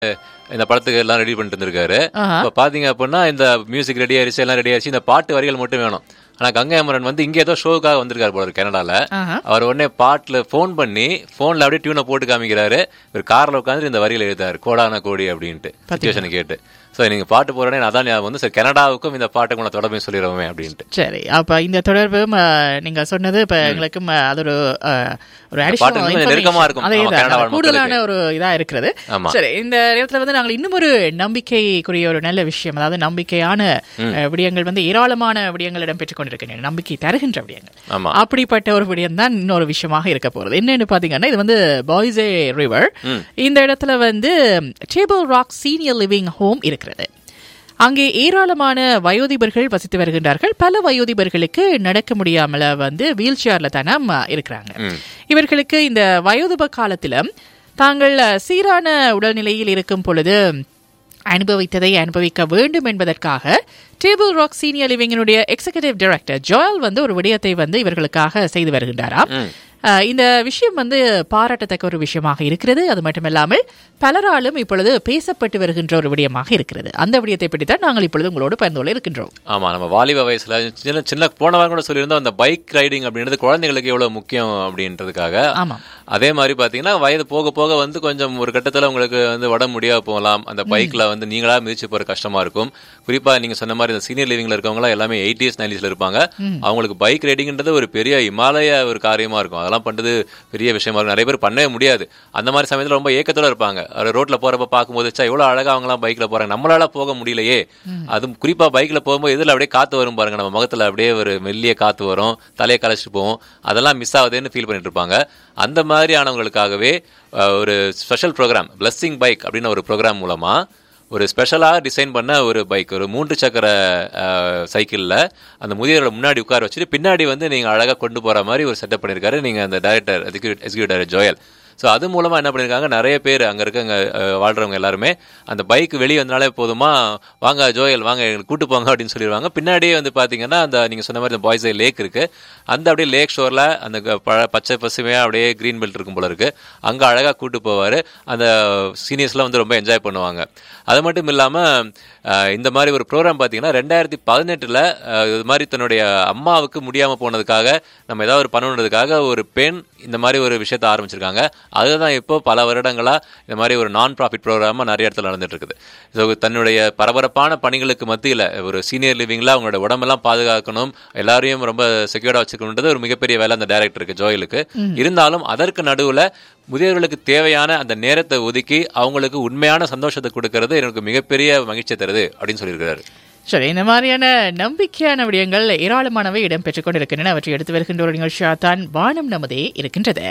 இந்த படத்துக்கு எல்லாம் ரெடி பண்ணிட்டு இருந்திருக்காரு ஆஹா. இப்போ பாத்தீங்க அப்படின்னா இந்த மியூசிக் ரெடி ஆயிருச்சு எல்லாம் ரெடி ஆயிருச்சு இந்த பாட்டு வரிகள் மட்டும் வேணும் ஆனா கங்கை அமரன் வந்து இங்க ஏதோ ஷோக்காக வந்திருக்காரு போல இருக்கு கனடால ஆஹா. அவர் உடனே பாட்டுல ஃபோன் பண்ணி போன்ல அப்படியே டியூனை போட்டு காமிக்கிறாரு ஒரு கார்ல உட்காந்து இந்த வரிகளை எழுதாரு கோடான கோடி அப்படின்ட்டு சுச்சுவேஷனை கேட்டு சோ நீங்க பாட்டு போறேனே அதான் ஞாபகம் வந்து சரி கனடாவுக்கும் இந்த பாட்டுக்கு உங்களை தொடர்பு சொல்லிடுவோமே அப்படின்ட்டு சரி அப்ப இந்த தொடர்பு ம, நீங்க சொன்னது இப்ப எங்களுக்கு ம, அது ஒரு அ, ஒரு additional பாட்டு இன்னும் கொஞ்சம் நெருக்கமா information. இருக்கும். அதே ஆமா, தான். கனடா வாழ் கூடுதலான மக்களுக்கு. ஒரு இதா இருக்கிறது ஆமா. சரி இந்த இடத்துல வந்து நாங்கள் இன்னும் ஒரு நம்பிக்கைக்குரிய ஒரு நல்ல விஷயம் அதாவது நம்பிக்கையான அ, விடயங்கள் வந்து ஏராளமான விடயங்கள் இடம்பெற்றுக் கொண்டிருக்கின்றன நம்பிக்கை தருகின்ற விடயங்கள் ஆமா அப்படிப்பட்ட ஒரு விடயம் தான் இன்னொரு விஷயமாக இருக்க போறது என்னன்னு பாத்தீங்கன்னா இது வந்து பாய்ஸே ரிவர் இந்த இடத்துல வந்து Table Rock Senior Living home இருக்கிறது அங்கே ஏராளமான வயோதிபர்கள் வசித்து வருகின்றார்கள் பல வயோதிபர்களுக்கு நடக்க முடியாமல வந்து வீல் சேர்ல தானே இருக்கிறாங்க இவர்களுக்கு இந்த வயோதிப காலத்துல தாங்கள் சீரான உடல்நிலையில் இருக்கும் பொழுது அனுபவித்ததை அனுபவிக்க வேண்டும் என்பதற்காக டேபிள் ராக் சீனியர் லிவிங்கினுடைய எக்ஸிகியூட்டிவ் டைரக்டர் ஜோயல் வந்து ஒரு விடயத்தை வந்து இவர்களுக்காக செய்து வருகின்றாராம் அஹ், இந்த விஷயம் வந்து பாராட்டத்தக்க ஒரு விஷயமாக இருக்கிறது அது மட்டுமில்லாமல் பலராலும் இப்பொழுது பேசப்பட்டு வருகின்ற ஒரு விடயமாக இருக்கிறது அந்த விடயத்தை பற்றி தான் நாங்கள் இப்பொழுது உங்களோடு பகிர்ந்து கொள்ள இருக்கின்றோம் ஆமா நம்ம வாலிப வயசுல சின்ன சின்ன போன வாரம் கூட சொல்லியிருந்தோம் அந்த பைக் ரைடிங் அப்படின்றது குழந்தைகளுக்கு எவ்வளவு முக்கியம் அப்படின்றதுக்காக ஆமாம் அதே மாதிரி பாத்தீங்கன்னா வயது போக போக வந்து கொஞ்சம் ஒரு கட்டத்துல உங்களுக்கு வந்து உடம்பு முடியாம போகலாம் அந்த பைக்ல வந்து நீங்களா மிதிச்சு போற கஷ்டமா இருக்கும் குறிப்பா நீங்க சொன்ன மாதிரி இந்த சீனியர் லிவிங்ல இருக்கவங்க எல்லாம் எல்லாமே எயிட்டிஸ் நைன்டிஸ்ல இருப்பாங்க அவங்களுக்கு பைக் ரைடிங்ன்றது ஒரு பெரிய இமாலய ஒரு காரியமா இருக்கும் அதெல்லாம் பண்றது பெரிய விஷயமா இருக்கும் நிறைய பேர் பண்ணவே முடியாது அந்த மாதிரி சமயத்துல ரொம்ப ஏக்கத்தோட இருப்பாங்க அவர் ரோட்ல போறப்ப பார்க்கும்போது "ச்சே, இவ்வளவு அழகா அவங்க எல்லாம் பைக்ல போறாங்க நம்மளால போக முடியலையே அதுவும் குறிப்பா பைக்ல போகும்போது எதிரில் அப்படியே காத்து வரும் பாருங்க நம்ம முகத்துல அப்படியே ஒரு மெல்லிய காத்து வரும் தலையை கலைச்சிட்டு போவோம் அதெல்லாம் மிஸ் ஆகுதுன்னு ஃபீல் பண்ணிட்டு இருப்பாங்க அந்த மாதிரியானவங்களுக்காகவே அஹ், ஒரு ஸ்பெஷல் ப்ரோக்ராம் பிளஸ்ஸிங் பைக் அப்படின்னு ஒரு ப்ரோக்ராம் மூலமா ஒரு ஸ்பெஷலாக டிசைன் பண்ண ஒரு பைக் ஒரு மூன்று சக்கர சைக்கிளில் அந்த முதியவர்களை முன்னாடி உட்கார வச்சுட்டு பின்னாடி வந்து நீங்கள் அழகாக கொண்டு போகிற மாதிரி ஒரு செட்டப் பண்ணியிருக்காரு நீங்கள் அந்த director executive director Joel so அது மூலமாக என்ன பண்ணியிருக்காங்க நிறைய பேர் அங்கே இருக்கங்க அஹ், வாழ்றவங்க எல்லாருமே அந்த பைக் வெளியே வந்தனாலே போதுமா வாங்க ஜோயல் வாங்க எங்களுக்கு கூட்டு போங்க அப்படின்னு சொல்லிடுவாங்க பின்னாடியே வந்து பார்த்தீங்கன்னா அந்த நீங்கள் சொன்ன மாதிரி இந்த பாய்ஸ் லேக் இருக்கு அந்த அப்படியே லேக் ஷோரில் அந்த க- பழ- பச்சை பசுமையாக அப்படியே க்ரீன் பெல்ட் இருக்கும் போல இருக்கு அங்கே அழகாக கூட்டு போவார் அந்த சீனியர்ஸ்லாம் வந்து ரொம்ப என்ஜாய் பண்ணுவாங்க அது மட்டும் இல்லாமல் இந்த மாதிரி ஒரு ப்ரோக்ராம் பார்த்தீங்கன்னா ரெண்டாயிரத்தி பதினெட்டில் இது மாதிரி தன்னுடைய அம்மாவுக்கு முடியாமல் போனதுக்காக நம்ம ஏதாவது ஒரு பண்ணணுன்றதுக்காக ஒரு பெண் இந்த மாதிரி ஒரு விஷயத்தை ஆரம்பிச்சிருக்காங்க அதுதான் இப்போ பல வருடங்களா இந்த மாதிரி ஒரு நான் ப்ராஃபிட் ப்ரோக்ராமா நிறைய இடத்துல நடந்துட்டு இருக்குது ஸோ தன்னுடைய பரபரப்பான பணிகளுக்கு மத்தியில் ஒரு சீனியர் லிவிங்ல அவங்களோட உடம்பெல்லாம் பாதுகாக்கணும் எல்லாரையும் ரொம்ப செக்யூர்டா வச்சுக்கணுன்றது ஒரு மிகப்பெரிய வேலை அந்த டைரக்டருக்கு ஜோயலுக்கு இருந்தாலும் அதற்கு நடுவுல முதியவர்களுக்கு தேவையான அந்த நேரத்தை ஒதுக்கி அவங்களுக்கு உண்மையான சந்தோஷத்தை கொடுக்கறது எனக்கு மிகப்பெரிய மகிழ்ச்சியை தருது அப்படின்னு சொல்லியிருக்கிறாரு சரி இந்த மாதிரியான நம்பிக்கையான விடயங்கள் ஏராளமானவை இடம்பெற்றுக் கொண்டிருக்கின்றன அவற்றை எடுத்து வருகின்ற ஒரு நிகழ்ச்சியாக தான் வானம் நமதே இருக்கின்றது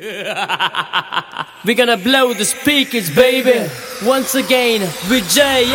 We're gonna blow the speakers, baby. Once again, with Jay